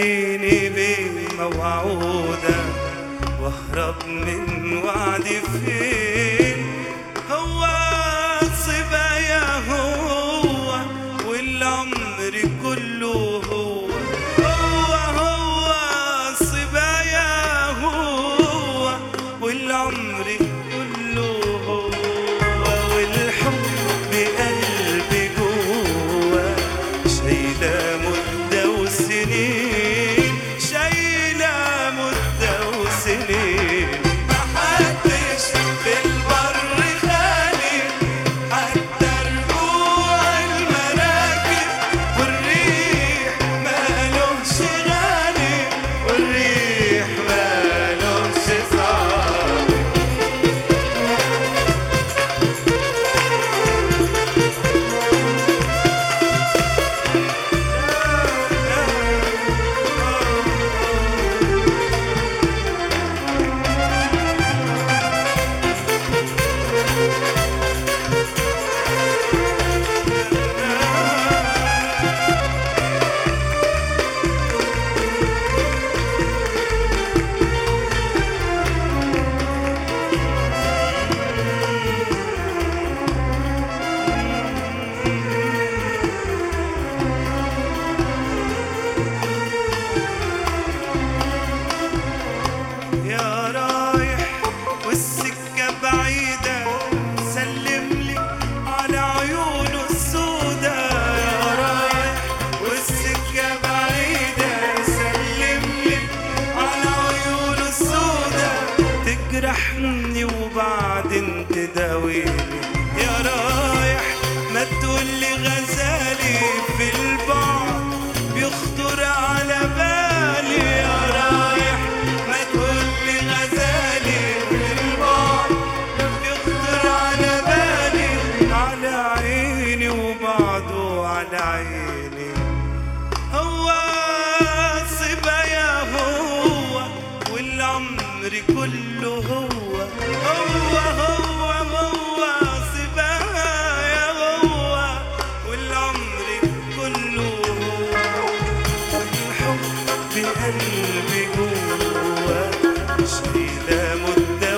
خليني بموعودة واهرب من وعدي فين هو صبايا هو والعمر كله هو هو هو صبايا هو والعمر كله هو والحب بقلبي جوا شايلة مدة وسنين شايلة مدة وسنين محدش في البر خالي حتى رجوع المراكب والريح مالوش غالي والريح مالوش صار يا رايح والسكة بعيدة سلم لي على عيونه السودة يا رايح والسكة بعيدة سلم لي على عيونه السودة تجرحني وبعدين تداويني يا رايح ما تقولي غزالي في البعد بيخطر على بالي يا رايح ما تقولي غزالي في البعد بيخطر على بالي على عيني وبعده على عيني هو صبايا هو والعمر كله هو هو هو هو صبايا هو والعمر كله هو والحب بقلبي جوا شايلة مدة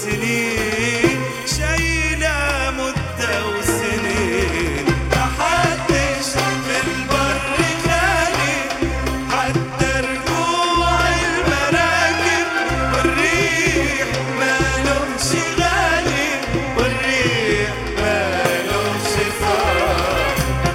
وسنين شايلة مدة وسنين محدش في البر خالي حتى رجوع المراكب والريح مالوش غالي والريح مالوش صار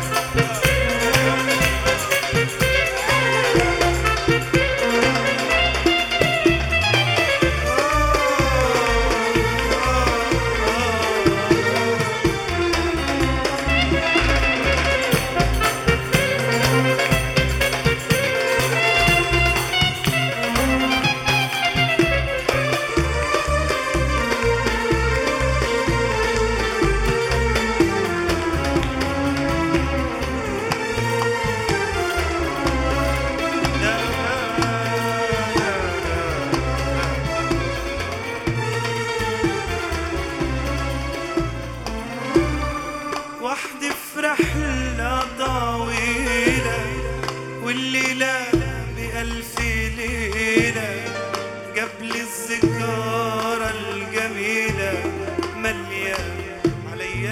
وحدي في رحلة طويلة والليلة بألف ليلة قبل الذكرى الجميلة مليا علي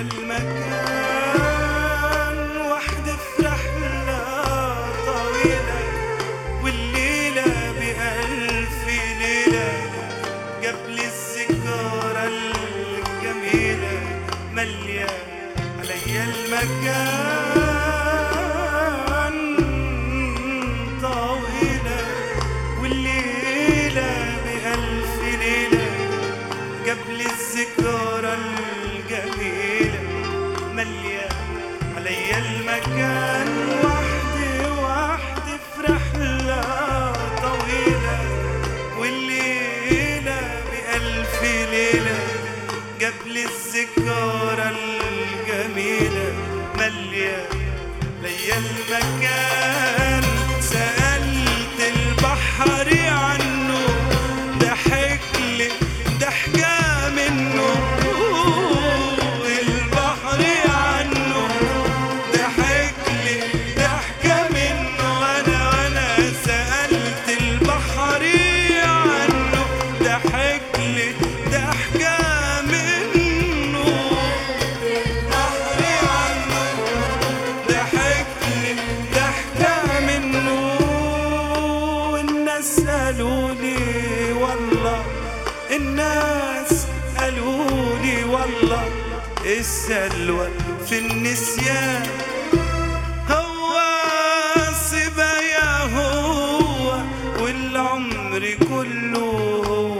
المكان وحدي في رحلة طويلة والليلة بألف ليلة قبل الذكرى الجميلة مليا علي المكان طويلة والليلة بألف ليلة قبل الذكرى الجميلة مليا علي المكان وحدي وحدي في رحلة طويلة والليلة بألف ليلة قبل الذكرى الجميلة مليا ليا المكان سألت البحر عنه ضحك لي ضحكة منه البحر عنه ضحك لي ضحكة منه وانا وانا سألت قالوا لي والله الناس قالوا لي والله السلوى في النسيان هو صبا يا هو والعمر كله